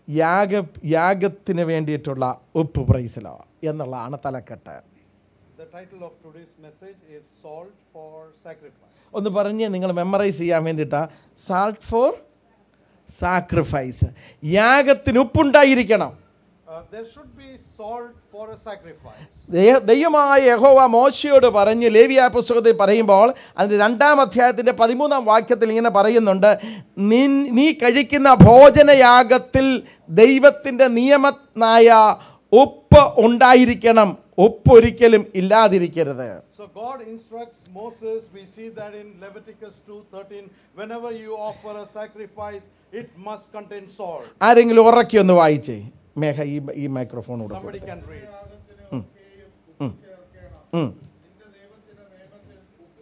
യാഗ യാഗത്തിന് വേണ്ടിയിട്ടുള്ള ഉപ്പ് പ്രൈസിലോ എന്നുള്ളതാണ് തലക്കെട്ട് The title of today's message is Salt for Sacrifice. ഒന്ന് പറഞ്ഞ് നിങ്ങൾ മെമ്മറൈസ് ചെയ്യാൻ വേണ്ടിയിട്ടാണ് സാൾട്ട് ഫോർ സാക്രിഫൈസ് യാഗത്തിന് ഉപ്പുണ്ടായിരിക്കണം Uh, there should be salt for a sacrifice. ദൈ- ദൈവമായ യഹോവ മോശയോട് പറഞ്ഞ് ലേവിയ പുസ്തകത്തിൽ പറയുമ്പോൾ അതിൻ്റെ രണ്ടാം അധ്യായത്തിൻ്റെ പതിമൂന്നാം വാക്യത്തിൽ ഇങ്ങനെ പറയുന്നുണ്ട് നീ നീ കഴിക്കുന്ന ഭോജനയാഗത്തിൽ ദൈവത്തിൻ്റെ നിയമനായ ഉപ്പ് ഉണ്ടായിരിക്കണം ഉപ്പ് ഒരിക്കലും ഇല്ലാതിരിക്കരുത് So God instructs Moses, we see that in Leviticus 2:13, whenever you offer a sacrifice, it must contain salt. ആരെങ്കിലും ഉറക്കി ഒന്ന് വായിച്ചേ മേഘ ഈ ഈ മൈക്രോഫോൺ കൊടുക്കും Somebody can read. ഉം. നിന്റെ ദൈവത്തിന്റെ നിയമത്തിൽ ഉപ്പ്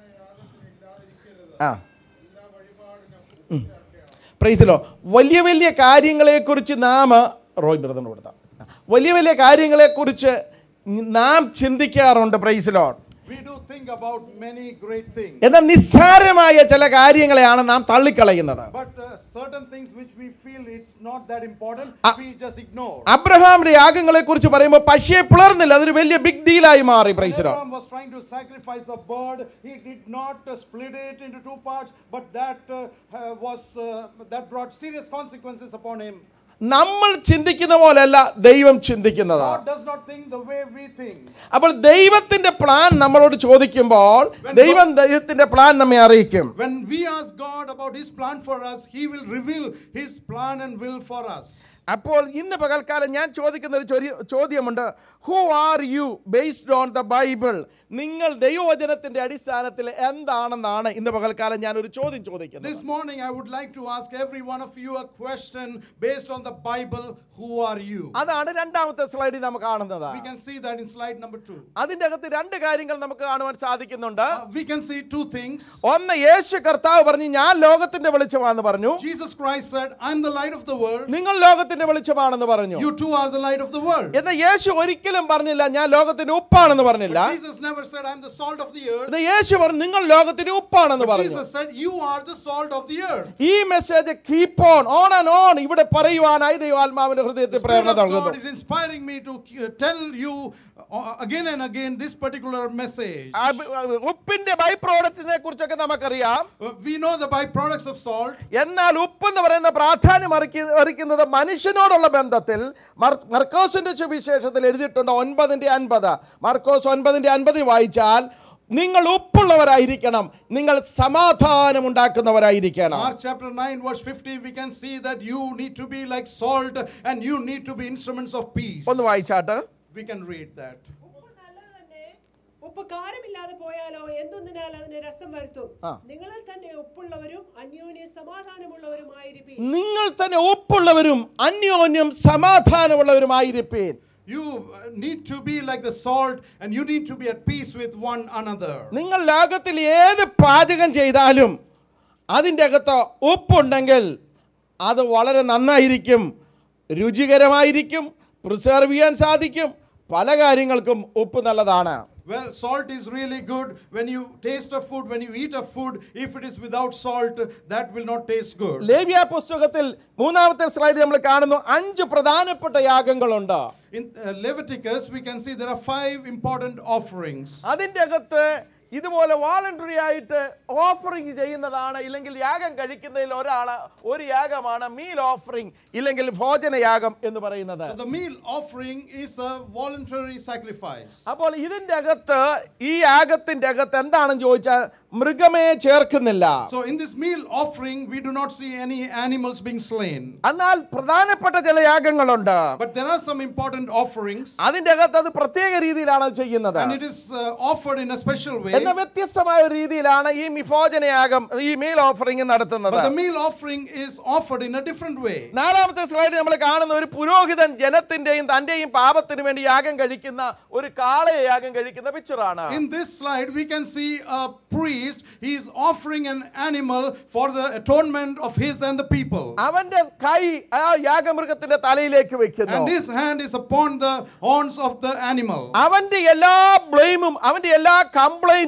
ഭോജനയാഗത്തിനില്ലാതിരിക്കരുത് ആ എല്ലാ വഴിപാടിനും ഉപ്പ് ചേർക്കണം പ്രൈസിലോ വലിയ വലിയ കാര്യങ്ങളെക്കുറിച്ച് നാം റോയ് ബ്രദറിന് കൊടുത്താം വലിയ വലിയ കാര്യങ്ങളെക്കുറിച്ച് നാം ചിന്തിക്കാറുണ്ട് പ്രൈസിലോ We do think about many great things. എന്നാൽ നിസ്സാരമായ ചില കാര്യങ്ങളെയാണ് നാം തള്ളിക്കളയുന്നത് But uh, certain things which we feel it's not that important, Ah. we just ignore. അബ്രഹാമിന്റെ യാഗങ്ങളെ കുറിച്ച് പറയുമ്പോൾ പക്ഷേ പിളർന്നില്ല അതൊരു വലിയ ബിഗ് ഡീലായി മാറി പ്രൈസിലോ Abraham was trying to sacrifice a bird. He did not uh, split it into two parts, but that uh, uh, was uh, that brought serious consequences upon him. നമ്മൾ ചിന്തിക്കുന്ന പോലെയല്ല ദൈവം ചിന്തിക്കുന്നത് God does not think the way we think. അപ്പോൾ ദൈവത്തിന്റെ plan നമ്മളോട് ചോദിക്കുമ്പോൾ ദൈവം ദൈവത്തിന്റെ പ്ലാൻ നമ്മെ അറിയിക്കും When we ask God about His plan for us, He will reveal His plan and will for us. അപ്പോൾ ഇന്ന് പകൽക്കാലം ഞാൻ ചോദിക്കുന്ന ഒരു ചൊരി- ചോദ്യമുണ്ട് who are you based on the Bible നിങ്ങൾ ദൈവവചനത്തിന്റെ അടിസ്ഥാനത്തിൽ എന്താണെന്നാണ് ഇന്ന് പകൽക്കാലം ഞാൻ ഒരു ചോദ്യം ചോദിക്കുന്നത് This morning, I would like to ask every one of you a question based on the Bible Who are you? അതാണ് രണ്ടാമത്തെ സ്ലൈഡിൽ നമുക്ക് കാണുന്നത് We can see that in slide number two. അതിൻ്റെ അകത്ത് രണ്ട് കാര്യങ്ങൾ നമുക്ക് കാണുവാൻ സാധിക്കുന്നുണ്ട് Uh, we can see two things. ഒന്ന് യേശു കർത്താവ് പറഞ്ഞു ഞാൻ ലോകത്തിന്റെ വെളിച്ചമാണെന്ന് പറഞ്ഞു Jesus Christ said, I'm the light of the world. നിങ്ങൾ ലോകത്തിന്റെ വെളിച്ചമാണെന്ന് പറഞ്ഞു You too are the light of the world. എന്നാൽ യേശു ഒരിക്കലും പറഞ്ഞില്ല ഞാൻ ലോകത്തിന്റെ ഉപ്പാണെന്ന് പറഞ്ഞില്ല Jesus never said, I'm the salt of the earth. ഇത് യേശു പറഞ്ഞു നിങ്ങൾ ലോകത്തിന്റെ ഉപ്പാണെന്ന് പറഞ്ഞു Jesus said, You are the salt of the earth. ഈ message keep on on and on ഇവിടെ പറയുവാനായി ദൈവാത്മാവിന്റെ ഹൃദയത്തിൽ Spirit പ്രേരണ of നൽകുന്നു God is inspiring me to uh, tell you uh, again and again this particular message. ആ, ബ- ഉപ്പിന്റെ by പ്രോഡക്റ്റിനെ കുറിച്ചൊക്കെ നമുക്കറിയാം Uh, We know the byproducts of salt. എന്നാൽ ഉപ്പ് എന്ന് പറയുന്ന പ്രാധാന്യം അറിയിക്ക- അറിയിക്കുന്നത് മനുഷ്യനോടുള്ള ബന്ധത്തിൽ മർ- മർക്കോസിന്റെ സുവിശേഷത്തിൽ എഴുതിയിട്ടുണ്ട് ഒൻപതിന്റെ അൻപത് മർക്കോസ് ഒൻപതിന്റെ അൻപതിൽ വായിച്ചാൽ നിങ്ങൾ ഉപ്പുള്ളവരായിരിക്കണം നിങ്ങൾ സമാധാനം ഉണ്ടാക്കുന്നവരായിരിക്കണം Mark chapter 9, verse 50, we can see that you need to be like salt and you need to be instruments of peace. ഒന്ന് വായിച്ചാട്ട് We can read that. ഉപ്പ് നല്ലത് തന്നെ ഉപ്പ് കാരമില്ലാതെ പോയാലോ എന്തൊന്നിനാൽ അതിന് രസം വരുത്തും ആ. നിങ്ങളിൽ തന്നെ ഉപ്പുള്ളവരും അന്യോന്യ സമാധാനമുള്ളവരുമായിരിക്കും നിങ്ങൾ തന്നെ ഉപ്പുള്ളവരും അന്യോന്യം സമാധാനമുള്ളവരുമായിരിപ്പീൻ You uh, need to be like the salt and you need to be at peace with one another. നിങ്ങൾ ലോകത്തിൽ ഏത് പാചകം ചെയ്താലും അതിൻ്റെ അകത്ത് ഉപ്പുണ്ടെങ്കിൽ അത് വളരെ നന്നായിരിക്കും രുചികരമായിരിക്കും പ്രിസർവ് ചെയ്യാൻ സാധിക്കും പല കാര്യങ്ങൾക്കും ഉപ്പ് നല്ലതാണ് Well, salt is really good. When you taste a food, when you eat a food, if it is without salt, that will not taste good. ലേവ്യ പുസ്തകത്തിൽ മൂന്നാമത്തെ സ്ലൈഡ് നമ്മൾ കാണുന്നു അഞ്ച് പ്രധാനപ്പെട്ട യാഗങ്ങളുണ്ട് In uh, Leviticus, we can see there are five important offerings. അതിൻ്റെ അകത്ത് ഇതുപോലെ വോളണ്ടറി ആയിട്ട് ഓഫറിങ് ചെയ്യുന്നതാണ് ഇല്ലെങ്കിൽ യാഗം കഴിക്കുന്നതിൽ ഒരാൾ ഒരു യാഗമാണ് മീൽ ഓഫറിങ് ഇല്ലെങ്കിൽ ഭോജനയാഗം എന്ന് പറയുന്നത് So the meal offering is a voluntary sacrifice. അപ്പോൾ ഇതിൻ്റെ അകത്ത് ഈ യാഗത്തിൻ്റെ അകത്ത് എന്താണെന്ന് ചോദിച്ചാൽ മൃഗമേ ചേർക്കുന്നില്ല So in this meal offering, we do not see any animals being slain. എന്നാൽ പ്രധാനപ്പെട്ട ചില യാഗങ്ങളുണ്ട് But there are some important offerings, അതിൻ്റെ അകത്ത് അത് പ്രത്യേക രീതിയിലാണ് ചെയ്യുന്നത് and it is uh, offered in a special way. എന്ന വ്യത്യസ്തമായ ഒരു രീതിയിലാണ് ഈ മിഭോജനയാഗം ഈ മീൽ ഓഫറിംഗ് നടത്തുന്നത് But the meal offering is offered in a different way. നാലാമത്തെ സ്ലൈഡിൽ നമ്മൾ കാണുന്ന ഒരു പുരോഹിതൻ ജനത്തിന്റെയും തന്റെയും പാപത്തിന് വേണ്ടി യാഗം കഴിക്കുന്ന ഒരു കാളയെ യാഗം കഴിക്കുന്ന പിക്ചറാണ് In this slide, we can see a priest. He is offering an animal for the atonement of his and the people. അവന്റെ കൈ ആ യാഗമൃഗത്തിന്റെ തലയിലേക്ക് വെക്കുന്നു And his hand is upon the horns of the animal. അവന്റെ എല്ലാ ബ്ലെയിമും അവന്റെ എല്ലാ കംപ്ലൈന്റും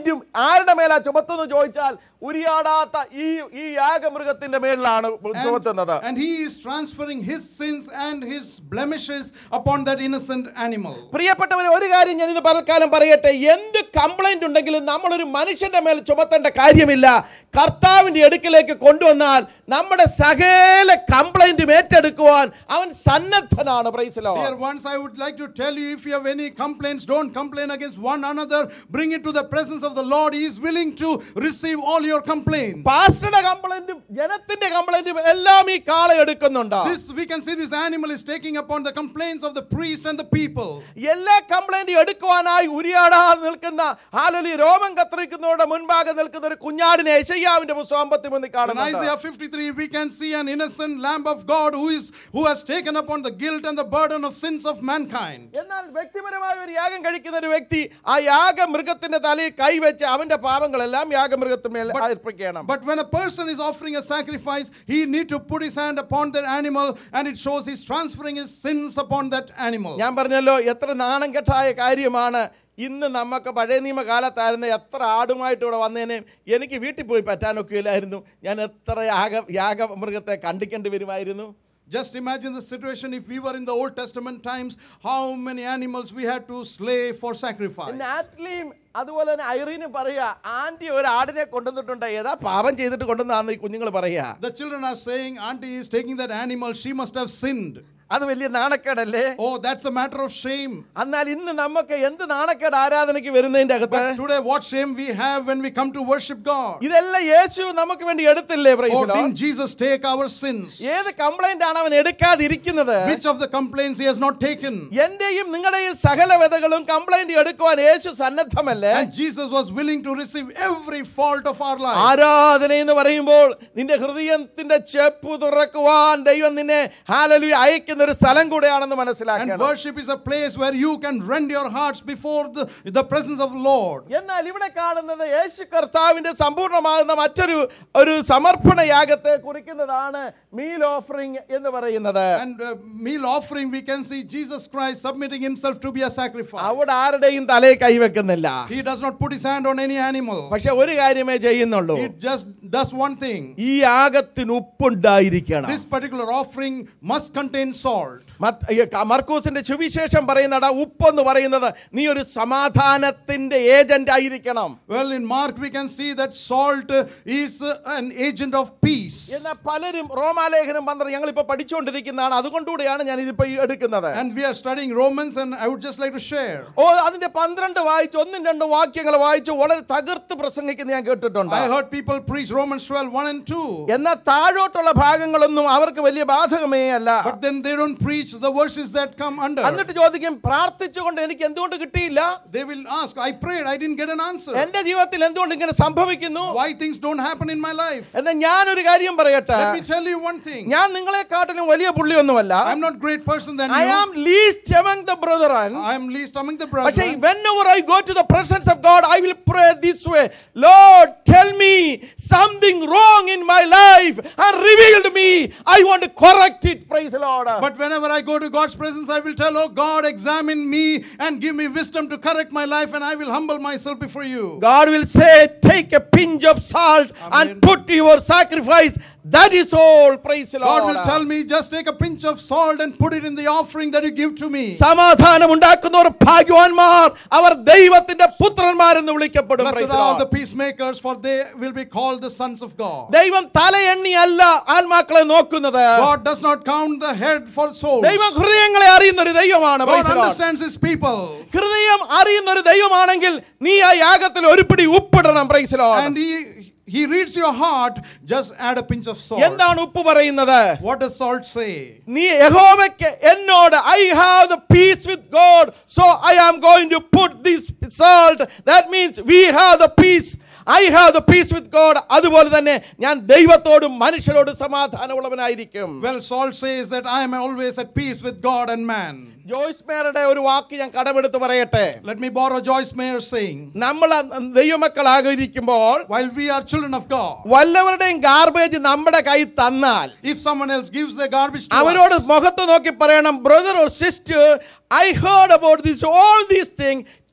കംപ്ലൈന്റും ആരുടെ മേലാ ചുമത്തുന്നു ചോദിച്ചാൽ ഉരിയാടാത്ത ഈ ഈ യാഗമൃഗത്തിന്റെ മേളിലാണ് ചുമത്തുന്നത് And he is transferring his sins and his blemishes upon that innocent animal. പ്രിയപ്പെട്ടവരെ ഒരു കാര്യം ഞാൻ ഇത് പലക്കാലം പറയട്ടെ എന്ത് കംപ്ലൈന്റ് ഉണ്ടെങ്കിലും നമ്മളൊരു മനുഷ്യന്റെ മേൽ ചുമത്തേണ്ട കാര്യമില്ല കർത്താവിന്റെ അടുക്കിലേക്ക് കൊണ്ടുവന്നാൽ നമ്മുടെ സകല കംപ്ലൈന്റും ഏറ്റെടുക്കുവാൻ അവൻ സന്നദ്ധനാണ് പ്രൈസിലോ Dear ones, I would like to tell you if you have any complaints, don't complain against one another. Bring it to the presence of the Lord. He is willing to receive all your complaints. പാസ്റ്ററുടെ കംപ്ലൈന്റും ജനത്തിന്റെ കംപ്ലൈന്റും എല്ലാം ഈ കാള എടുക്കുന്നുണ്ട് This we can see this animal is taking upon the complaints of the priest and the people. എല്ലാ കംപ്ലൈന്റും എടുക്കുവാനായി ഉരിയാടാതെ നിൽക്കുന്ന ഹാലലി രോമം കത്തിരിക്കുന്നവരുടെ മുൻപാകെ നിൽക്കുന്ന ഒരു കുഞ്ഞാടിനെ യശയ്യാവിന്റെ പുസ്തകം അമ്പത്തിമൂന്നിൽ In കാണുന്നുണ്ട് Isaiah 53, we can see an innocent lamb of God who is who has taken upon the guilt and the burden of sins of mankind. എന്നാൽ വ്യക്തിപരമായ ഒരു യാഗം കഴിക്കുന്ന ഒരു വ്യക്തി ആ യാഗമൃഗത്തിന്റെ തലയിൽ കൈവച്ച് അവന്റെ പാപങ്ങളെല്ലാം യാഗമൃഗത്തിന്മേൽ അർപ്പിക്കണം But when a person is offering a sacrifice, he need to put his hand upon that animal, and it shows he's transferring his sins upon that animal. ഞാൻ പറഞ്ഞല്ലോ എത്ര നാണം കെട്ടായ കാര്യമാണ് ഇന്ന് നമുക്ക് പഴയ നിയമ കാലത്തായിരുന്നു എത്ര ആടുമായിട്ട് ഇവിടെ വന്നേനെ എനിക്ക് വീട്ടിൽ പോയി പറ്റാനൊക്കെ ഇല്ലായിരുന്നു ഞാൻ എത്ര യാഗ യാഗമൃഗത്തെ കണ്ടിക്കേണ്ടി വരുമായിരുന്നു Just imagine the situation if we were in the Old Testament times, how many animals we had to slay for sacrifice. നാറ്റ്ലിയും അതുപോലെ തന്നെ ഐറീനും പറയാ ആന്റി ഒരു ആടിനെ കൊണ്ടുവന്നിട്ടുണ്ട് ഏതാ പാപം ചെയ്തിട്ട് കൊണ്ടുവന്നാന്ന് ഈ കുഞ്ഞുങ്ങൾ പറയാ The children are saying, Auntie is taking that animal, she must have sinned. അത് വലിയ നാണക്കേടല്ലേ Oh, that's a matter of shame. എന്നാൽ ഇന്ന് നമുക്ക് എന്ത് നാണക്കേട് ആരാധനയ്ക്ക് വരുന്നതിന്റെ അകത്ത് But today, what shame we have when we come to worship God. ഇതെല്ലാം യേശു നമുക്ക് വേണ്ടി എടുത്തില്ലേ Oh, praise the Lord? didn't Jesus take our sins? ഏത് കംപ്ലൈന്റ് ആണ് അവൻ എടുക്കാതിരിക്കുന്നത് Which of the complaints he has not taken? എന്റെയും നിങ്ങളുടെയും സകല വിധകളും കംപ്ലൈന്റ് എടുക്കുവാൻ യേശു സന്നദ്ധമല്ലേ And Jesus was willing to receive every fault of our life. ആരാധന എന്ന് പറയുമ്പോൾ നിന്റെ ഹൃദയത്തിന്റെ ചെപ്പ് തുറക്കുവാൻ ദൈവം നിന്നെ ഹാലലു അയക്കുന്ന ഒരു സ്ഥലം കൂടെയാണെന്ന് And മനസ്സിലാക്കണം worship is a place where you can rend your hearts before the, the presence of Lord. എന്നാൽ ഇവിടെ കാണുന്നത് യേശു കർത്താവിന്റെ സമ്പൂർണ്ണമാകുന്ന മറ്റൊരു ഒരു സമർപ്പണ യാഗത്തെ കുറിക്കുന്നതാണ് മീൽ ഓഫറിംഗ് എന്ന് പറയുന്നത് And uh, meal offering, we can see Jesus Christ submitting himself to be a sacrifice. അവിടെ ആരുടെയും തലയിൽ കൈവെക്കുന്നില്ല He does not put his hand on any animal. പക്ഷെ ഒരു കാര്യമേ ചെയ്യുന്നുള്ളൂ He just does one thing. ഈ യാഗത്തിന് ഉപ്പുണ്ടായിരിക്കണം This particular offering must contain salt. മത്ത്- ഈ ക- മർക്കൂസിന്റെ സുവിശേഷം പറയുന്നട ഉപ്പെന്ന് പറയുന്നത് നീ ഒരു സമാധാനത്തിന്റെ ഏജന്റ് ആയിരിക്കണം Well, in Mark, we can see that salt uh, is uh, an agent of peace. എന്നാൽ പലരും റോമാലേഖനം പന്ത്രണ്ട് ഞങ്ങൾ ഇപ്പൊ പഠിച്ചുകൊണ്ടിരിക്കുന്നതാണ് അതുകൊണ്ടുകൂടിയാണ് ഞാൻ ഇതിപ്പോ ഈ എടുക്കുന്നത് And we are studying Romans, and I would just like to share. ഓ അതിന്റെ പന്ത്രണ്ട് വായിച്ച് ഒന്നും രണ്ടും വാക്യങ്ങൾ വായിച്ച് വളരെ തകർത്ത് പ്രസംഗിക്കുന്ന ഞാൻ കേട്ടിട്ടുണ്ട് I heard people preach Romans 12, 1 and 2. എന്നാൽ താഴോട്ടുള്ള ഭാഗങ്ങളൊന്നും അവർക്ക് വലിയ ബാധകമേ അല്ല But then they don't preach the verses that come under. എന്നിട്ട് ചോദിക്കും പ്രാർത്ഥിച്ചുകൊണ്ട് എനിക്ക് എന്തുകൊണ്ട് കിട്ടിയില്ല They will ask, I prayed, I didn't get an answer. എന്റെ ജീവിതത്തിൽ എന്തുകൊണ്ട് ഇങ്ങനെ സംഭവിക്കുന്നു Why things don't happen in my life? എന്നാൽ ഞാനൊരു കാര്യം പറയട്ടെ Let me tell you one thing. ഞാൻ നിങ്ങളെക്കാട്ടിലും വലിയ പുള്ളിയൊന്നുമല്ല I'm not great person than I you. Am least among the brethren I am least among the പക്ഷേ brethren. whenever I go to the presence of God I will pray this way Lord tell me something wrong in my life and reveal to me I want to correct it praise the Lord But whenever I go to God's presence, I will tell, Oh God, examine me and give me wisdom to correct my life, and I will humble myself before you. God will say take a pinch of salt and Amen. put your sacrifice that is all praise the God Lord will tell me, just take a pinch of salt and put it in the offering that you give to me. സമാധാനം ഉണ്ടാക്കുന്നവർ ഭാഗ്യവാന്മാർ അവർ ദൈവത്തിന്റെ പുത്രന്മാരെന്ന് വിളിക്കപ്പെടും Blessed Praise the are Lord. the peacemakers, for they will be called the sons of God. ദൈവം തലയെണ്ണിയല്ല ആത്മാക്കളെ നോക്കുന്നത് God does not count the head for souls. ദൈവം ഹൃദയങ്ങളെ അറിയുന്ന ഒരു ദൈവമാണ് God Praise the Lord. understands his people. ഹൃദയം അറിയുന്ന ഒരു ദൈവമാണെങ്കിൽ നീ ആ യാഗത്തിൽ ഒരു പിടി ഉപ്പിടണം praise And he, he reads your heart, just add a pinch of salt. എന്താണ് ഉപ്പ് പറയുന്നത് What does salt say? നീ യഹോവയ്ക്ക് എന്നോട് I have the peace with God so I am going to put this salt that means we have the peace I have the peace with God അതുപോലെ തന്നെ ഞാൻ ദൈവത്തോടും മനുഷ്യരോടും സമാധാനമുള്ളവനായിരിക്കും Well, salt says that I am always at peace with God and man. Joyce മേരുടെ ഒരു വാക്ക് ഞാൻ കടമെടുത്ത് പറയട്ടെ Let me borrow Joyce Mayer's saying. നമ്മൾ ദൈവമക്കളാകരിക്കുമ്പോൾ While we are children of God, വല്ലവരുടെയും ഗാർബേജ് നമ്മുടെ കൈ തന്നാൽ if someone else gives their garbage to അവരോട് us, മുഖത്ത് നോക്കി പറയണം brother or sister I heard about this all these thing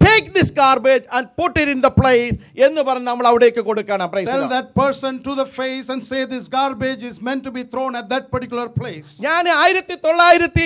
take this garbage and put it in the place എന്ന് പറഞ്ഞ് നമ്മൾ അവിടേക്ക് കൊടുക്കണം Praise the Tell Lord. that person to the face and say this garbage is meant to be thrown at that particular place. ഞാൻ ആയിരത്തി തൊള്ളായിരത്തി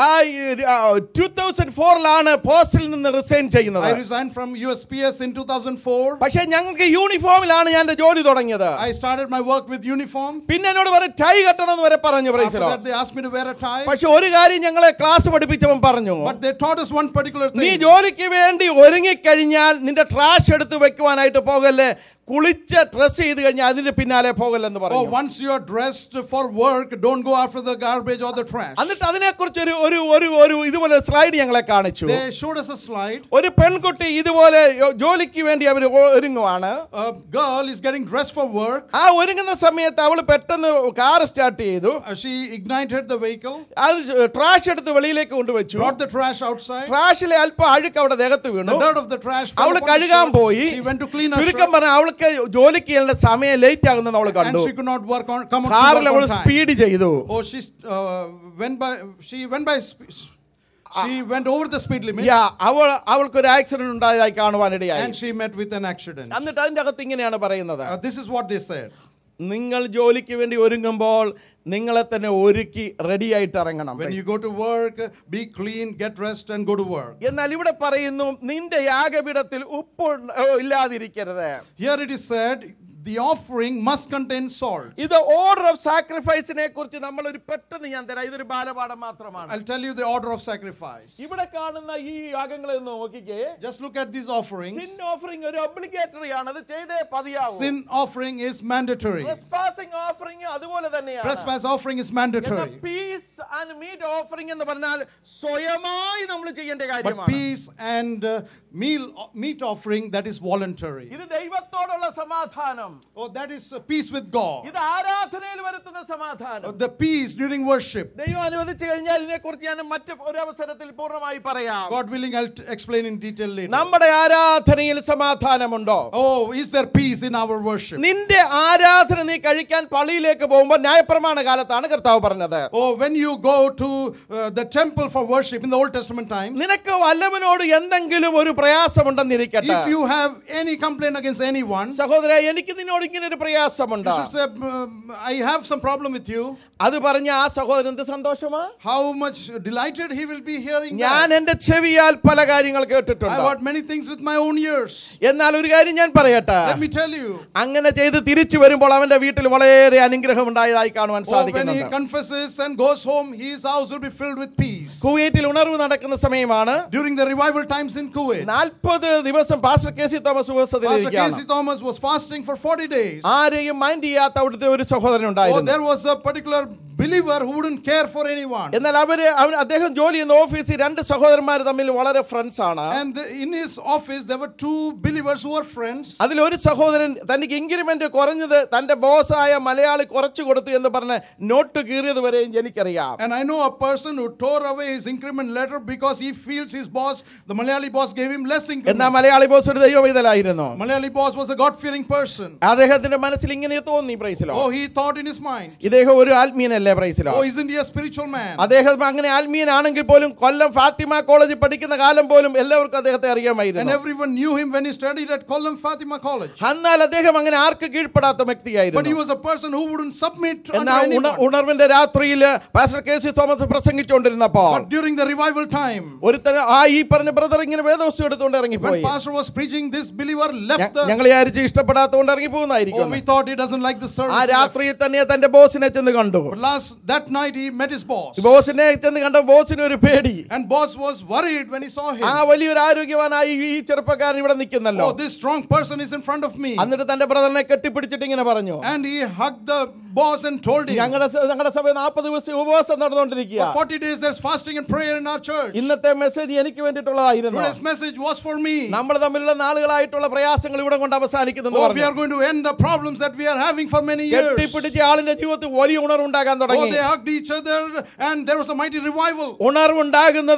two thousand ഫോറിലാണ് പോസ്റ്റിൽ നിന്ന് റിസൈൻ ചെയ്യുന്നത് I resigned from USPS in 2004. പക്ഷെ ഞങ്ങൾക്ക് യൂണിഫോമിലാണ് ഞാൻ എൻ്റെ ജോലി തുടങ്ങിയത് I started my work with uniform. പിന്നെ എന്നോട് പറയും ടൈ കെട്ടണം എന്ന് വരെ പറഞ്ഞു praise After that, they asked me to wear a tie. പക്ഷെ ഒരു കാര്യം ഞങ്ങളെ ക്ലാസ് പഠിപ്പിച്ചവൻ പറഞ്ഞു But they taught us one particular നീ thing. ജോലിക്ക് വേണ്ടി ഒരുങ്ങിക്കഴിഞ്ഞാൽ നിന്റെ ട്രാഷ് എടുത്ത് വെക്കുവാനായിട്ട് പോകല്ലേ കുളിച്ച് ഡ്രസ് ചെയ്ത് കഴിഞ്ഞാൽ അതിന്റെ പിന്നാലെ പോകല്ലെന്ന് Oh, പറഞ്ഞു once you are dressed for work, don't go after the garbage or the trash. എന്നിട്ട് അതിനെക്കുറിച്ച് ഒരു ഒരു ഒരു ഒരു ഇതുപോലെ സ്ലൈഡ് ഞങ്ങളെ കാണിച്ചു They showed us a slide. ഒരു പെൺകുട്ടി ഇതുപോലെ യോ- ജോലിക്ക് വേണ്ടി അവർ ഒരുങ്ങുവാണ് A girl is getting dressed for work. ആ ഒരുങ്ങുന്ന സമയത്ത് അവൾ പെട്ടെന്ന് കാർ സ്റ്റാർട്ട് ചെയ്തു Uh, she ignited the vehicle, അത് ട്രാഷ് എടുത്ത് വെളിയിലേക്ക് കൊണ്ടുവച്ചു brought the trash outside. ട്രാഷിലെ അല്പം അഴുക്ക് അവിടെ ദേഹത്ത് The വീണു dirt of the trash fell അവള് upon the കഴുകാൻ shirt. പോയി She went to clean her ചുരുക്കം shirt. പറഞ്ഞ അവൾക്ക് ജോലിക്ക് ചെയ്യേണ്ട സമയം ലേറ്റ് ആകുന്നെന്ന് അവൾ And കണ്ടു she could not work on come on, കാറിൽ to അവൾ work on time. സ്പീഡ് ചെയ്തു Oh, she uh, went by. She went by. sp- She went over the speed limit, yeah അവൾ അവൾക്ക് ഒരു ആക്സിഡന്റ് ഉണ്ടായതായി കാണുവാനിടയായി and she met with an accident. എന്നിട്ട് അതിന്റെ അകത്ത് ഇങ്ങനെയാണ് പറയുന്നത് Uh, this is what they said. നിങ്ങൾ ജോലിക്ക് വേണ്ടി ഒരുങ്ങുമ്പോൾ നിങ്ങളെ തന്നെ ഒരുക്കി റെഡി ആയിട്ട് ഇറങ്ങണം When you go to work, be clean, get dressed, and go to work. എന്നാൽ ഇവിടെ പറയുന്നു നിന്റെ യാഗപീഠത്തിൽ ഉപ്പ് ഉണ്ട- ഓ, ഇല്ലാതിരിക്കരുത് Here it is said, the offering must contain salt. ഇത് ഓർഡർ ഓഫ് സാക്രിഫൈസിനെ കുറിച്ച് നമ്മൾ ഒരു പെട്ടെന്ന് ഞാൻ തരാം ഇതൊരു ബാലപാഠം മാത്രമാണ് I'll tell you the order of sacrifice. ഇവിടെ കാണുന്ന ഈ യാഗങ്ങളെ ഒന്ന് നോക്കിക്കേ Just look at these offerings. Sin offering ഒരു ഒബ്ലിഗേറ്ററി ആണ് അത് ചെയ്തേ പതിയാവും Sin offering is mandatory. Trespassing offering അതുപോലെ തന്നെയാണ് Trespass offering is mandatory. Peace and meat offering എന്ന് പറഞ്ഞാൽ സ്വയമായി നമ്മൾ ചെയ്യേണ്ട But കാര്യമാണ് peace and uh, meal meat offering that is voluntary. ഇത് ദൈവത്തോടുള്ള സമാധാനം Oh, that is uh, peace with God. ഇത് ആരാധനയിൽ വരുത്തുന്ന സമാധാനം Uh, the peace during worship. ദൈവം അനുവദിച്ചു കഴിഞ്ഞാൽ ഇതിനെക്കുറിച്ച് ഞാൻ മറ്റ് ഒരു അവസരത്തിൽ പൂർണ്ണമായി പറയാം God willing, I'll t- explain in detail later. നമ്മുടെ ആരാധനയിൽ സമാധാനമുണ്ടോ Oh, is there peace in our worship? നിന്റെ ആരാധന നീ കഴിക്കാൻ പള്ളിയിലേക്ക് പോകുമ്പോൾ ന്യായപ്രമാണ കാലത്താണ് കർത്താവ് പറഞ്ഞത് Oh, when you go to uh, the temple for worship in the Old Testament times, നിനക്ക് വല്ലവനോട് എന്തെങ്കിലും ഒരു പ്രയാസമുണ്ടെന്നിരിക്കട്ടെ if you have any complaint against anyone, സഹോദര എനിക്ക് നിന്നോട് ഇങ്ങനെ ഒരു പ്രയാസമുണ്ട് you should say, um, I have some problem with you. അത് പറഞ്ഞ ആ സഹോദരൻ എന്ത് സന്തോഷമാ How much delighted he will be hearing ഞാൻ that. എന്റെ ചെവിയാൽ പല കാര്യങ്ങൾ I've കേട്ടിട്ടുണ്ട് heard many things with my own ears. എന്നാൽ ഒരു കാര്യം ഞാൻ പറയട്ടെ Let me tell you. അങ്ങനെ ചെയ്ത് തിരിച്ചു വരുമ്പോൾ അവന്റെ വീട്ടിൽ വളരെ അനുഗ്രഹം ഉണ്ടായതായി കാണുവാൻ Oh, when he സാധിക്കുന്നുണ്ട് confesses and goes home, his house will be filled with peace. കുവൈറ്റിൽ ഉണർവ് നടക്കുന്ന സമയമാണ് During the revival times in Kuwait, നാൽപ്പത് ദിവസം pastor K C Thomas Pastor ഉപവസത്തിലിരിക്കുകയാണ് Casey Thomas was fasting for 40 days. ആരെയും mind ചെയ്യാത്ത അവിടുത്തെ ഒരു സഹോദരൻ Oh, ഉണ്ടായിരുന്നു there was a particular believer who wouldn't care for anyone. എന്നാൽ അവര് അവൻ അദ്ദേഹം ജോലി ചെയ്യുന്ന ഓഫീസിൽ രണ്ട് സഹോദരന്മാർ തമ്മിൽ വളരെ ഫ്രണ്ട്സ് ആണ് And the- in his office, there were two believers who were friends. അതിൽ ഒരു സഹോദരൻ തനിക്ക് ഇൻക്രിമെന്റ് കുറഞ്ഞത് തന്റെ ബോസായ മലയാളി കുറച്ചു കൊടുത്തു എന്ന് പറഞ്ഞ് നോട്ട് കീറിയത് വരെയും എനിക്കറിയാം And I know a person who tore away his increment letter because he feels his boss, the Malayali boss, gave him less എന്നാൽ increment. മലയാളി ബോസ് ഒരു ദൈവവൈതലായിരുന്നു Malayali boss was a God fearing person. അദ്ദേഹത്തിന്റെ മനസ്സിൽ ഇങ്ങനെ തോന്നി പ്രൈസിലോ Oh, he thought in his mind, ഇദ്ദേഹം ഒരു ആത്മീയനല്ലേ പ്രൈസിലോ oh, isn't he a spiritual man? അദ്ദേഹം അങ്ങനെ ആത്മീയനാണെങ്കിൽ പോലും കൊല്ലം ഫാത്തിമ കോളേജിൽ പഠിക്കുന്ന കാലം പോലും എല്ലാവർക്കും അദ്ദേഹത്തെ And അറിയാമായിരുന്നു everyone knew him when he studied at Kollam Fatima College. എന്നാൽ അദ്ദേഹം അങ്ങനെ ആർക്ക് കീഴ്പ്പെടാത്ത But he വ്യക്തിയായിരുന്നു was a person who wouldn't submit under എന്നാൽ ഉണ- anyone. ഉണർവിന്റെ രാത്രിയിൽ പാസ്റ്റർ കെ സി തോമസ് പ്രസംഗിച്ചുകൊണ്ടിരുന്നപ്പോൾ But during the revival time, ഒരുത്തൻ ആ ഈ പറഞ്ഞ ബ്രദർ ഇങ്ങനെ വേദവസ്തു എടുത്തുകൊണ്ട് when ഇറങ്ങിപ്പോയി pastor was preaching, this believer ഞ- left the. ഞങ്ങൾ വിചാരിച്ച് ഇഷ്ടപ്പെടാത്തതുകൊണ്ട് ഇറങ്ങി Oh, പോകുന്നതായിരിക്കും we thought he doesn't like the ആ service. He left. രാത്രിയിൽ തന്നെ തന്റെ ബോസിനെ ചെന്ന് കണ്ടു But last that night he met his boss. ബോസിനെ ചെന്ന് കണ്ട ബോസിന് ഒരു പേടി And boss was worried when he saw him. ആ വലിയൊരു ആരോഗ്യവാനായി ഈ ചെറുപ്പക്കാരൻ ഇവിടെ നിൽക്കുന്നല്ലോ Oh, this strong person is in front of me. എന്നിട്ട് തന്റെ ബ്രദറിനെ കെട്ടിപ്പിടിച്ചിട്ട് ഇങ്ങനെ പറഞ്ഞു And he hugged the boss and told him, ഞങ്ങളുടെ സ- ഞങ്ങളുടെ സഭ നാൽപ്പത് ദിവസം ഉപവാസം നടന്നുകൊണ്ടിരിക്കുക For 40 days there's fasting and prayer in our church. ഇന്നത്തെ മെസ്സേജ് എനിക്ക് വേണ്ടിയിട്ടുള്ളതായിരുന്നു Today's message was for me. നമ്മൾ തമ്മിലുള്ള നാളുകളായിട്ടുള്ള പ്രയാസങ്ങൾ ഇവിടെ കൊണ്ട് അവസാനിക്കുന്നു Oh, we പറഞ്ഞു are going to end the problems that we are having for many years. കെട്ടിപ്പിടിച്ച ആളിന്റെ ജീവിതത്തിൽ വലിയ ഉണർവുണ്ടാകാൻ Oh, തുടങ്ങി they hugged each other and there was a mighty revival. ഉണർവുണ്ടാകുന്നത്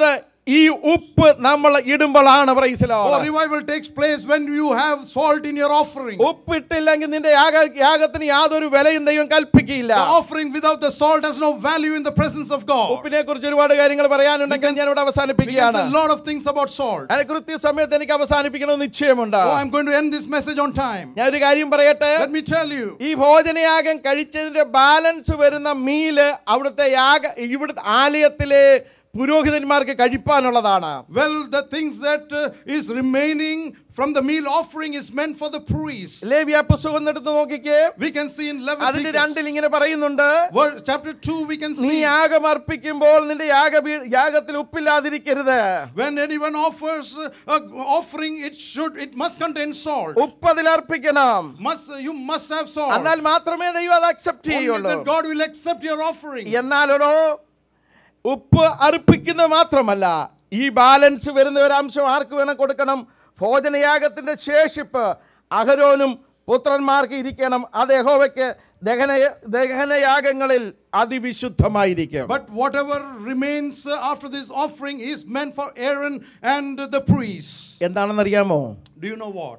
ഈ ഉപ്പ് നമ്മൾ ഇടുമ്പോഴാണ് Oh, പ്രൈസിലോ revival takes place when you have salt in your offering. ഉപ്പിട്ടില്ലെങ്കിൽ നിന്റെ യാഗ യാഗത്തിന് യാതൊരു വിലയും ദൈവം കൽപ്പിക്കില്ല The offering without the salt has no value in the presence of God. ഉപ്പിനെ കുറിച്ച് ഒരുപാട് കാര്യങ്ങൾ പറയാനുണ്ടെങ്കിൽ ഞാൻ ഇവിടെ We can അവസാനിപ്പിക്കുകയാണ് say a lot of things about salt. അതിന് കൃത്യസമയത്ത് എനിക്ക് അവസാനിപ്പിക്കണമെന്ന് നിശ്ചയമുണ്ട് Oh, I'm going to end this message on time. ഞാൻ ഒരു കാര്യം പറയട്ടെ Let me tell you. ഈ ഭോജനയാഗം കഴിച്ചതിന്റെ ബാലൻസ് വരുന്ന മീല് അവിടുത്തെ യാഗ ഇവിടുത്തെ ആലയത്തിലെ പുരോഹിതന്മാർക്ക് കഴിപ്പാനുള്ളതാണ് Well, the things that uh, is remaining from the meal offering is meant for the priest. ലേവ്യ പുസ്തകം എടുത്ത് നോക്കിക്കേ We can see in അതിന്റെ രണ്ടിൽ Leviticus, ഇങ്ങനെ പറയുന്നുണ്ട് verse, chapter 2, we can നീ see യാഗം അർപ്പിക്കുമ്പോൾ നിന്റെ യാഗ യാഗത്തിൽ ഉപ്പില്ലാതിരിക്കരുത് when anyone offers uh, a offering, it should, it must contain salt. ഉപ്പ് അതിൽ അർപ്പിക്കണം Must you must have salt. എന്നാൽ മാത്രമേ ദൈവം അത് അക്സെപ്റ്റ് Only ചെയ്യുള്ളൂ then God will accept your offering. എന്നാലോ ഉപ്പ് അർപ്പിക്കുന്നത് മാത്രമല്ല ഈ ബാലൻസ് വരുന്ന ഒരു അംശം ആർക്ക് വേണം കൊടുക്കണം ഭോജനയാഗത്തിന്റെ ശേഷിപ്പ് അഹരോനും പുത്രന്മാർക്ക് ഇരിക്കണം അത് യഹോവയ്ക്ക് ദഹന ദഹനയാഗങ്ങളിൽ അതിവിശുദ്ധമായിരിക്കും But whatever remains uh, after this offering is meant for Aaron and the priests. എന്താണെന്നറിയാമോ Do you know what?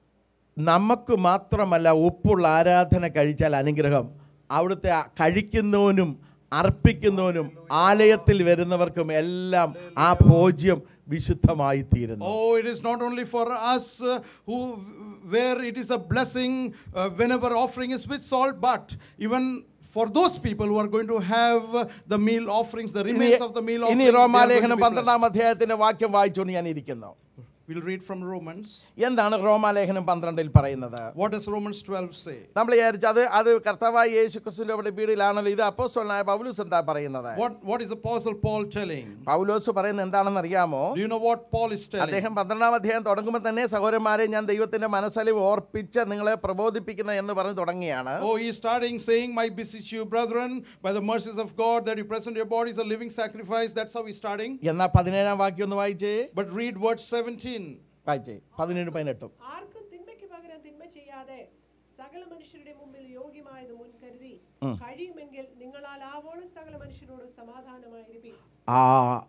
നമുക്ക് മാത്രമല്ല ഉപ്പുള്ള ആരാധന കഴിച്ചാൽ അനുഗ്രഹം അവിടുത്തെ ആ കഴിക്കുന്നവനും അർപ്പിക്കുന്നവനും ആലയത്തിൽ വരുന്നവർക്കും എല്ലാം ആ ഭോജ്യം വിശുദ്ധമായി തീരുന്നു Oh, it is not only for us uh, who where it is a blessing uh, whenever offering is with salt, but even for those people who are going to have uh, the meal offerings, the ഇനി remains of the meal ഇനി offering. they are going to റോമാലേഖനം be blessed. പന്ത്രണ്ടാം അധ്യായത്തിന്റെ വാക്യം വായിച്ചുകൊണ്ട് ഞാൻ ഇരിക്കുന്നു We'll read from Romans. എന്താണ് റോമാലേഖനം പന്ത്രണ്ടിൽ പറയുന്നത് What does Romans 12 say? നമ്മൾ വിചാരിച്ചു അത് അത് കർത്താവായ യേശു ക്രിസ്തുവിന്റെ അവിടെ വീടിലാണല്ലോ ഇത് അപ്പോസ്തലനായ പൗലൂസ് എന്താ പറയുന്നത് What, what is Apostle Paul telling? പൗലോസ് പറയുന്നത് എന്താണെന്ന് അറിയാമോ Do you know what Paul is telling? അദ്ദേഹം പന്ത്രണ്ടാം അധ്യായം തുടങ്ങുമ്പോൾ തന്നെ സഹോദരന്മാരെ ഞാൻ ദൈവത്തിന്റെ മനസ്സലിവ് ഓർപ്പിച്ച് നിങ്ങളെ പ്രബോധിപ്പിക്കുന്ന എന്ന് പറഞ്ഞ് തുടങ്ങിയാണ് Oh, he's starting saying, My beseech you, brethren, by the mercies of God, that you present your bodies a living sacrifice. That's how he's starting. എന്നാ പതിനേഴാം വാക്യം ഒന്ന് വായിച്ചേ But read verse 17. വായിച്ചേ പതിനേഴ് പതിനെട്ടും ആർക്കും തിന്മയ്ക്ക് പകരം തിന്മ ചെയ്യാതെ സകല മനുഷ്യരുടെ മുമ്പിൽ യോഗ്യമായത് മുൻകരുതി കഴിയുമെങ്കിൽ നിങ്ങളാൽ ആവോളം സകല മനുഷ്യരോട് സമാധാനമായിരിക്കും ആ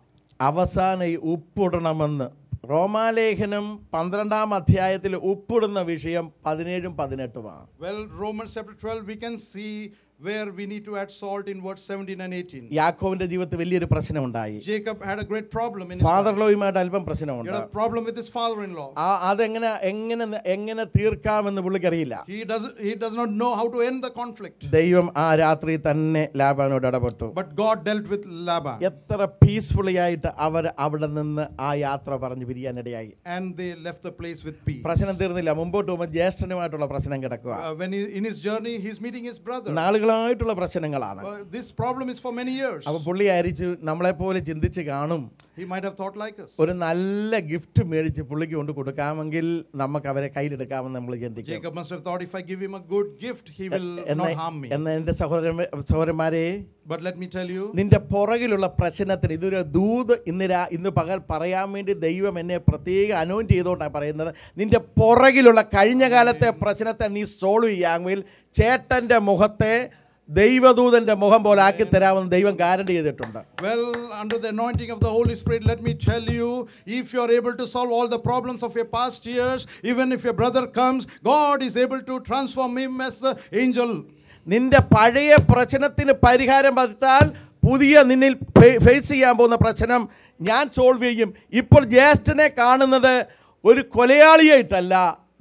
അവസാന ഈ ഉപ്പിടണമെന്ന് റോമാലേഖനം പന്ത്രണ്ടാം അധ്യായത്തിൽ ഉപ്പിടുന്ന വിഷയം പതിനേഴും പതിനെട്ടുമാണ് Well, Romans chapter 12, we can see where we need to add salt in verse 17 and 18. യാക്കോവിന്റെ ജീവിതത്തിൽ വലിയൊരു പ്രശ്നമുണ്ടായി Jacob had a great problem in his life. Father ലോയുമായിട്ട് അല്പം He പ്രശ്നമുണ്ട് had a problem with his father-in-law. ആ അതെങ്ങനെ എങ്ങനെ എങ്ങനെ തീർക്കാമെന്ന് പുള്ളിക്കറിയില്ല He does, he does not know how to end the conflict. ദൈവം ആ രാത്രി തന്നെ ലാബാനോട് ഇടപെട്ടു But God dealt with Laban. എത്ര പീസ്ഫുള്ളി ആയിട്ട് അവർ അവിടെ നിന്ന് ആ യാത്ര പറഞ്ഞു പിരിയാനിടയായി And they left the place with peace. പ്രശ്നം തീർന്നില്ല മുമ്പോട്ട് പോകുമ്പോൾ ജ്യേഷ്ഠനുമായിട്ടുള്ള പ്രശ്നം കിടക്കുക Uh, when he, in his journey, he's meeting his brother. നാളുകളായിട്ടുള്ള പ്രശ്നങ്ങളാണ് Uh, this problem is for many years. അപ്പൊ പുള്ളി ആയിരിച്ചു നമ്മളെപ്പോലെ ചിന്തിച്ച് കാണും He might have thought like us. ഒരു നല്ല ഗിഫ്റ്റ് മേടിച്ച് പുള്ളിക്ക് കൊണ്ട് കൊടുക്കാമെങ്കിൽ നമുക്ക് അവരെ കയ്യിലെടുക്കാമെന്ന് നമ്മൾ ചിന്തിക്കും Jacob must have thought if I give him a good gift, he will എന്ന not harm me. എന്ന എൻ്റെ സഹോദരൻ സഹോദരന്മാരെ But let me tell you, നിന്റെ പുറകിലുള്ള പ്രശ്നത്തിന് ഇതൊരു ദൂത് ഇന്ന് രാ ഇന്ന് പകൽ പറയാൻ വേണ്ടി ദൈവം എന്നെ പ്രത്യേകം അനോയിന്റ് ചെയ്തുകൊണ്ടാണ് പറയുന്നത് നിന്റെ പുറകിലുള്ള കഴിഞ്ഞ കാലത്തെ പ്രശ്നത്തെ നീ സോൾവ് ചെയ്യാമെങ്കിൽ ചേട്ടൻ്റെ മുഖത്തെ ദൈവദൂതൻ്റെ മുഖം പോലെ ആക്കി തരാമെന്ന് ദൈവം ഗ്യാരണ്ടി ചെയ്തിട്ടുണ്ട് well, under the anointing of the Holy Spirit, let me tell you, if you are able to solve all the problems of your past years, even if your brother comes, God is able to transform him as the angel. നിന്റെ പഴയ പ്രശ്നത്തിന് പരിഹാരം വരുത്താൽ പുതിയ നിന്നിൽ face ചെയ്യാൻ പോകുന്ന പ്രശ്നം ഞാൻ സോൾവ് ചെയ്യും ഇപ്പോൾ ജ്യേഷ്ഠനെ കാണുന്നത് ഒരു കൊലയാളിയായിട്ടല്ല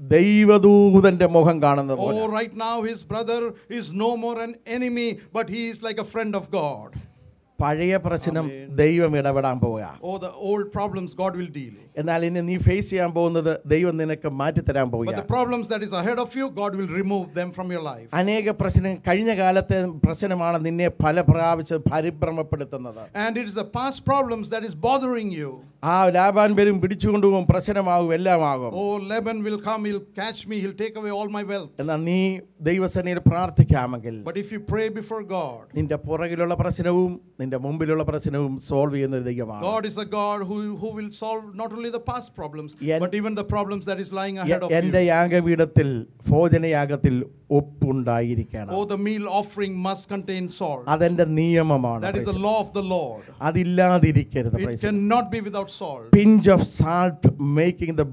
ദൈവദൂതന്റെ മുഖം കാണുന്നത് പോലെ Oh, right now his brother is no more an enemy, but he is like a friend of God. പഴയ പ്രശ്നം ദൈവം ഇടപെടാൻ പോവുക Oh, the old problems God will deal. എന്നാൽ ഇനി നീ ഫേസ് ചെയ്യാൻ പോകുന്നത് ദൈവം നിനക്ക് മാറ്റിത്തരാൻ But പോവുക the problems that is ahead of you, God will remove them from your life. അനേക പ്രശ്നം കഴിഞ്ഞ കാലത്തെ പ്രശ്നമാണ് നിന്നെ പല പ്രാവശ്യം പരിഭ്രമപ്പെടുത്തുന്നത് And it is the past problems that is bothering you. ആ ലാഭാൻ വരും പിടിച്ചുകൊണ്ടുപോകും പ്രശ്നമാകും എല്ലാമാകും Oh, Laban will come, he'll catch me, he'll take away all my wealth. എന്നാൽ നീ ദൈവസേനയിൽ പ്രാർത്ഥിക്കാമെങ്കിൽ But if you pray before God, നിന്റെ പുറകിലുള്ള പ്രശ്നവും നിന്റെ നിന്റെ മുമ്പിലുള്ള പ്രശ്നവും സോൾവ് ചെയ്യുന്ന ഒരു ദൈവമാണ് God is a God who, who will solve not only the past problems, En- but even the problems that is lying ahead of എൻ്റെ you. യാഗപീഠത്തിൽ ഭോജനയാഗത്തിൽ ഉപ്പുണ്ടായിരിക്കണം Oh, the meal offering must contain salt. അതെന്റെ നിയമമാണ് That is the law of the Lord. അതില്ലാതിരിക്കരുത് It cannot be without salt. Pinch of salt making the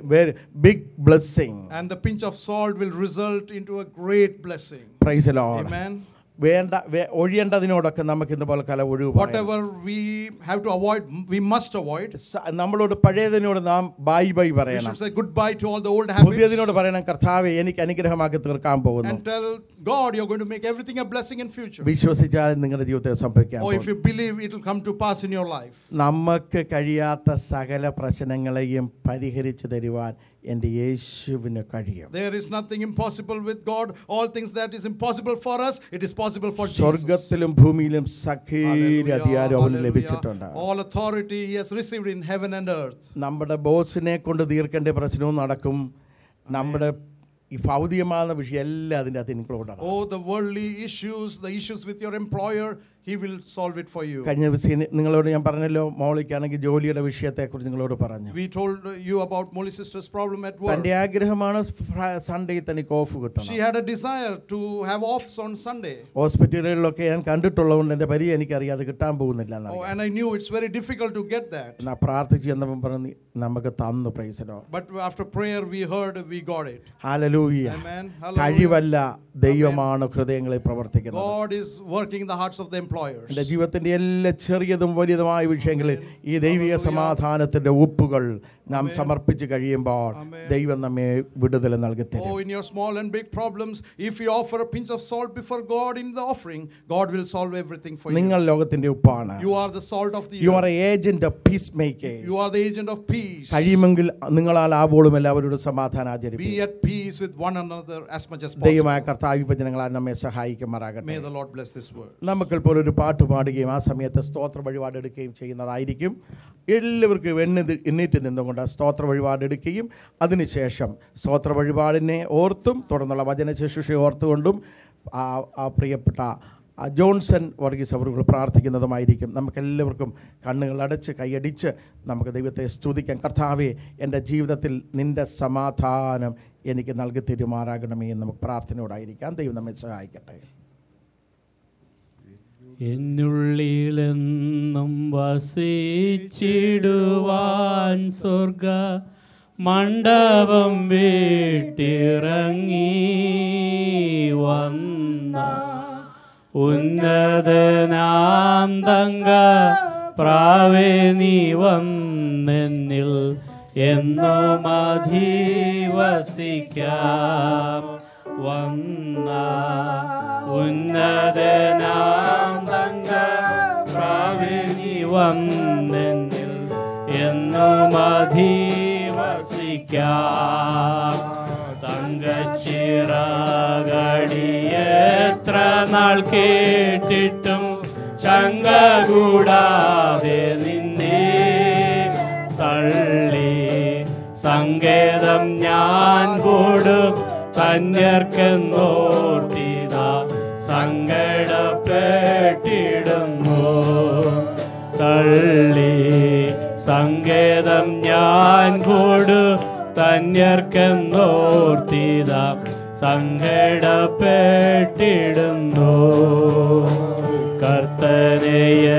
big blessing And the pinch of salt will result into a great blessing. Praise Lord Amen. വേണ്ട വേ- ഒഴിയേണ്ടതിനോടൊക്കെ നമുക്ക് ഇതുപോലെ കല ഒഴിവ് പറയാം. Whatever we have to avoid, we must avoid. സ- നമ്മളോട് പഴയതിനോട് നാം ബൈ ബൈ We പറയണം should say goodbye to all the old habits പുതിയതിനോട് പറയണം കർത്താവെ എനിക്ക് അനുഗ്രഹമാക്കി തീർക്കാൻ പോകുന്നു and tell God you're going to make everything a blessing in future. വിശ്വസിച്ചാൽ നിങ്ങളുടെ ജീവിതത്തിൽ സംഭവിക്കാൻ Or if പോകുന്നു. you believe it will come to pass in your life. നമുക്ക് കഴിയാത്ത സകല പ്രശ്നങ്ങളെയും പരിഹരിച്ചു തരുവാൻ എൻ്റെ യേശുവിന് കഴിയും There is nothing impossible with God. All things that is impossible for us, it is possible for Jesus. സ്വർഗത്തിലും ഭൂമിയിലും സകല Hallelujah, അധികാരം അവന് hallelujah. ലഭിച്ചിട്ടുണ്ട് All authority he has received in heaven and earth. നമ്മുടെ ബോസിനെ കൊണ്ട് തീർക്കേണ്ട പ്രശ്നവും നടക്കും നമ്മുടെ ഈ ഭൗതികമായ വിഷയം എല്ലാം അതിൻ്റെ അകത്ത് ഇൻക്ലൂഡാണ് Oh, the worldly issues, the issues with your employer, he will solve it for you. കഴിഞ്ഞ ദിവസം നിങ്ങളോട് ഞാൻ പറഞ്ഞല്ലോ മോളിക്കാണെങ്കിൽ ജോലിയുടെ വിഷയത്തെക്കുറിച്ച് നിങ്ങളോട് പറഞ്ഞു We told you about Molly sister's problem at work. തൻ്റെ ആഗ്രഹമാണ് സൺഡേ തനിക്ക് ഓഫ് She കിട്ടണം had a desire to have offs on Sunday. ഹോസ്പിറ്റലുകളിലൊക്കെ ഞാൻ കണ്ടിട്ടുള്ളതുകൊണ്ട് എൻ്റെ പരിചയം എനിക്കറിയാം അത് കിട്ടാൻ പോകുന്നില്ല Oh, എന്നറിയാം and I knew it's very difficult to get that. എന്നാ പ്രാർത്ഥിച്ച് ചെന്നപ്പം പറഞ്ഞു നമുക്ക് തന്നു പ്രൈസലോ But after prayer, we heard we got it. Hallelujah Amen. Hallelujah. കഴിവല്ല ദൈവമാണ് ഹൃദയങ്ങളിൽ പ്രവർത്തിക്കുന്നത് God is working in the hearts of the employers. എൻ്റെ ജീവിതത്തിൻ്റെ എല്ലാ ചെറിയതും വലിയതുമായ വിഷയങ്ങളിൽ ഈ ദൈവിക സമാധാനത്തിൻ്റെ ഉപ്പുകൾ നാം സമർപ്പിച്ച് കഴിയുമ്പോൾ ദൈവം നമ്മെ വിടുതൽ നൽകി തരും Oh, in your small and big problems, if you offer a pinch of salt before God in the offering, God will solve everything for you. നിങ്ങൾ ലോകത്തിൻ്റെ ഉപ്പാണ് You are the salt of the you are earth. Agent of peacemakers You are the agent of peace. കഴിയുമെങ്കിൽ നിങ്ങളാൽ ആവോളും എല്ലാവരോടും സമാധാനം Be ആചരിപ്പിക്കും at peace with one another as much as ദൈവമായ possible. കർത്താവ് വിഭജനങ്ങളാൽ നമ്മെ സഹായിക്കുമാറാകട്ടെ May the Lord bless this word. നമുക്കിപ്പോൾ ഒരു പാട്ട് പാടുകയും ആ സമയത്ത് സ്തോത്ര വഴിപാട് എടുക്കുകയും ചെയ്യുന്നതായിരിക്കും എല്ലാവർക്കും എണ്ണി എണ്ണീറ്റ് നിന്നുകൊണ്ട് സ്തോത്ര വഴിപാട് എടുക്കുകയും അതിനുശേഷം സ്തോത്ര വഴിപാടിനെ ഓർത്തും തുടർന്നുള്ള വചന ശുശ്രൂഷ ഓർത്തുകൊണ്ടും ആ ആ പ്രിയപ്പെട്ട ആ ജോൺസൺ വർഗീസ് അവറുകൾ പ്രാർത്ഥിക്കുന്നതുമായിരിക്കും നമുക്കെല്ലാവർക്കും കണ്ണുകൾ അടച്ച് കൈയടിച്ച് നമുക്ക് ദൈവത്തെ സ്തുതിക്കാം കർത്താവെ എൻ്റെ ജീവിതത്തിൽ നിൻ്റെ സമാധാനം എനിക്ക് നൽകി തരുമാറാകണമേ എന്ന് നമുക്ക് പ്രാർത്ഥനയോടായിരിക്കാം ദൈവം നമ്മെ സഹായിക്കട്ടെ എന്നുള്ളിലെന്നും വസിച്ചിടുവാൻ സ്വർഗ മണ്ഡപം വീട്ടിറങ്ങി വന്ന ഉന്നതനാം തങ്ക പ്രാവേ നീ വന്നെന്നിൽ എന്നും അധിവസിക്കാം വന്ന ഉന്നതനാം തങ്ക പ്രാവേ നീ വന്നെന്നിൽ എന്നും അധിവസിക്കാം തങ്കച്ചിറകടിയെത്ര നാൾ കേട്ടിട്ടും ശങ്ക കൂടാതെ നിന്നെ തള്ളി സങ്കേതം ഞാൻ കൂടും തന്യർക്കെന്നോർത്തിത സങ്കടപ്പെട്ടിടുന്നു തള്ളി സങ്കേതം ഞാൻ കൊടു തന്യർക്കെന്നോർത്തിത സങ്കടപ്പെട്ടിടുന്നു കർത്തനെ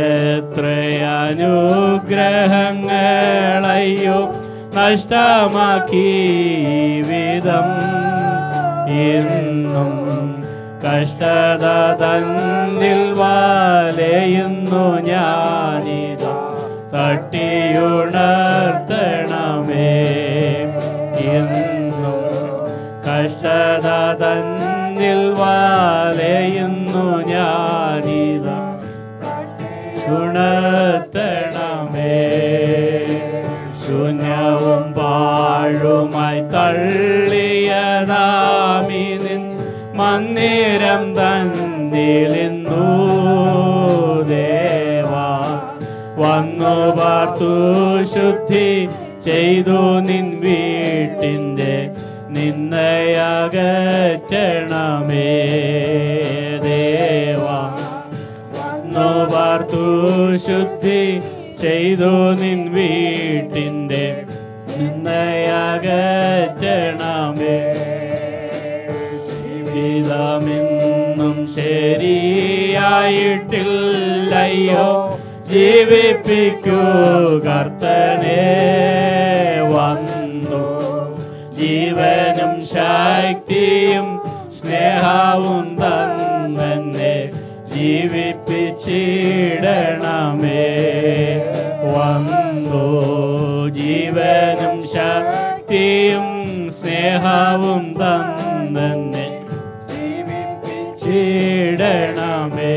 എത്രയനുഗ്രഹങ്ങളയ്യോ നഷ്ടമാക്കി വിധം ഇന്നും കഷ്ടത തന്നിൽ വലയുന്നു ഞാനിതാ തട്ടിയുണർത്തണമേ എന്നും കഷ്ടത തന്നിൽ വലയുന്നു ഞാനിതാ ഉണർത്തണമേ ശൂന്യവും പാഴുമായി തള്ളിയതാമിനിൻ മന്ദിരം തന്നിലിന്നു ദേവാ വന്നു പാർത്തു ശുദ്ധി ചെയ്തു നിൻ വീട്ടിൻ്റെ നിന്നയകറ്റണമേ ദേവാ വന്നു പാർത്തു ശുദ്ധി ചെയ്തു നിൻ വീട്ടിൻ്റെ നിന്നയകറ്റണമേ ജീവിതമെന്നും ശരിയായിട്ടില്ലയോ ജീവിപ്പിക്കൂ കർത്തനെ വന്നു ജീവനും ശക്തിയും സ്നേഹവും തന്നെ ജീവിപ്പിച്ചിടണമേ വന്നു ജീവനും ശക്തിയും സ്നേഹവും തന്നെ ജീവിപ്പിച്ചിടണമേ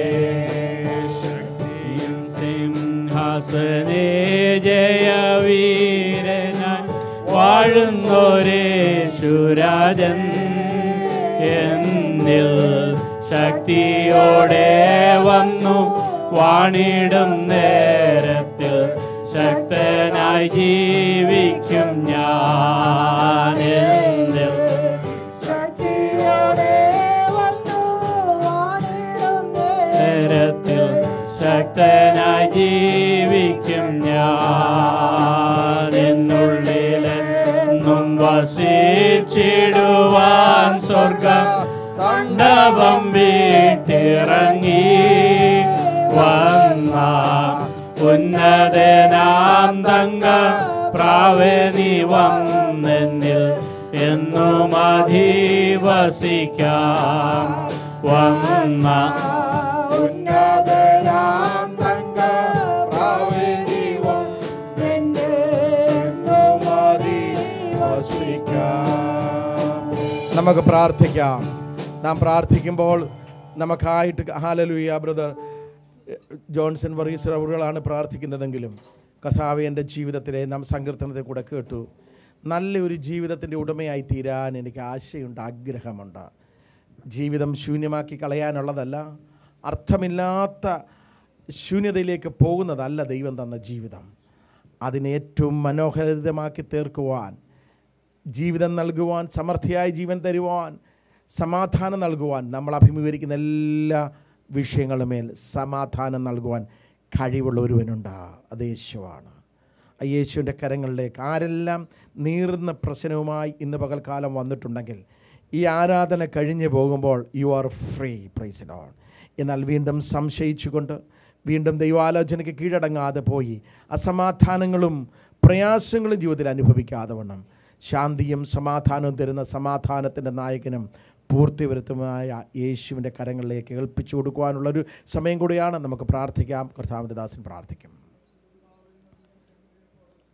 ശക്തിയും സിംഹാസനേ ജയവീരനായി വാഴുന്നോരേശുരാജൻ എന്നിൽ ശക്തിയോടെ വന്നു വാണിടും നേരത്തിൽ ശക്തനായി ജീവിക്കും ഞാൻ എന്നിൽ നേരത്തിൽ ശക്തനായി ജീവിക്കും ഞാൻ എന്നുള്ളിലെന്നും വസിച്ചിടുവാൻ സ്വർഗം മണ്ഡപം വീട്ടിറങ്ങി വന്ന ഉന്നതനാം തങ്ക പ്രാവനി വന്നെന്നിൽ എന്നും അധിവസിക്കാം വന്ന നമുക്ക് പ്രാർത്ഥിക്കാം നാം പ്രാർത്ഥിക്കുമ്പോൾ നമുക്കായിട്ട് ഹാലലുയ ബ്രദർ ജോൺസൺ വറീസ് അവറുകളാണ് പ്രാർത്ഥിക്കുന്നതെങ്കിലും കർത്താവ് എൻ്റെ ജീവിതത്തിലെ നാം സങ്കീർത്തനത്തെ കൂടെ കേട്ടു നല്ലൊരു ജീവിതത്തിൻ്റെ ഉടമയായി തീരാൻ എനിക്ക് ആശയുണ്ട് ആഗ്രഹമുണ്ട് ജീവിതം ശൂന്യമാക്കി കളയാനുള്ളതല്ല അർത്ഥമില്ലാത്ത ശൂന്യതയിലേക്ക് പോകുന്നതല്ല ദൈവം തന്ന ജീവിതം അതിനെ ഏറ്റവും മനോഹരിതമാക്കി തീർക്കുവാൻ ജീവിതം നൽകുവാൻ സമൃദ്ധിയായ ജീവൻ തരുവാൻ സമാധാനം നൽകുവാൻ നമ്മൾ അഭിമുഖീകരിക്കുന്ന എല്ലാ വിഷയങ്ങളുമേൽ സമാധാനം നൽകുവാൻ കഴിവുള്ള ഒരുവനുണ്ട് അത് യേശുവാണ് ആ യേശുവിൻ്റെ കരങ്ങളിലേക്ക് ആരെല്ലാം നീറുന്ന പ്രശ്നവുമായി ഇന്ന് പകൽക്കാലം വന്നിട്ടുണ്ടെങ്കിൽ ഈ ആരാധന കഴിഞ്ഞു പോകുമ്പോൾ you are free praise Lord എന്നാൽ വീണ്ടും സംശയിച്ചുകൊണ്ട് വീണ്ടും ദൈവാലോചനയ്ക്ക് കീഴടങ്ങാതെ പോയി അസമാധാനങ്ങളും പ്രയാസങ്ങളും ജീവിതത്തിൽ അനുഭവിക്കാതെ വണ്ണം ശാന്തിയും സമാധാനവും തരുന്ന സമാധാനത്തിൻ്റെ നായകനും പൂർത്തിവരുത്തുമായ യേശുവിൻ്റെ കരങ്ങളിലേക്ക് ഏൽപ്പിച്ചു കൊടുക്കുവാനുള്ളൊരു സമയം കൂടിയാണ് നമുക്ക് പ്രാർത്ഥിക്കാം കർത്താവിൻ്റെ ദാസൻ പ്രാർത്ഥിക്കും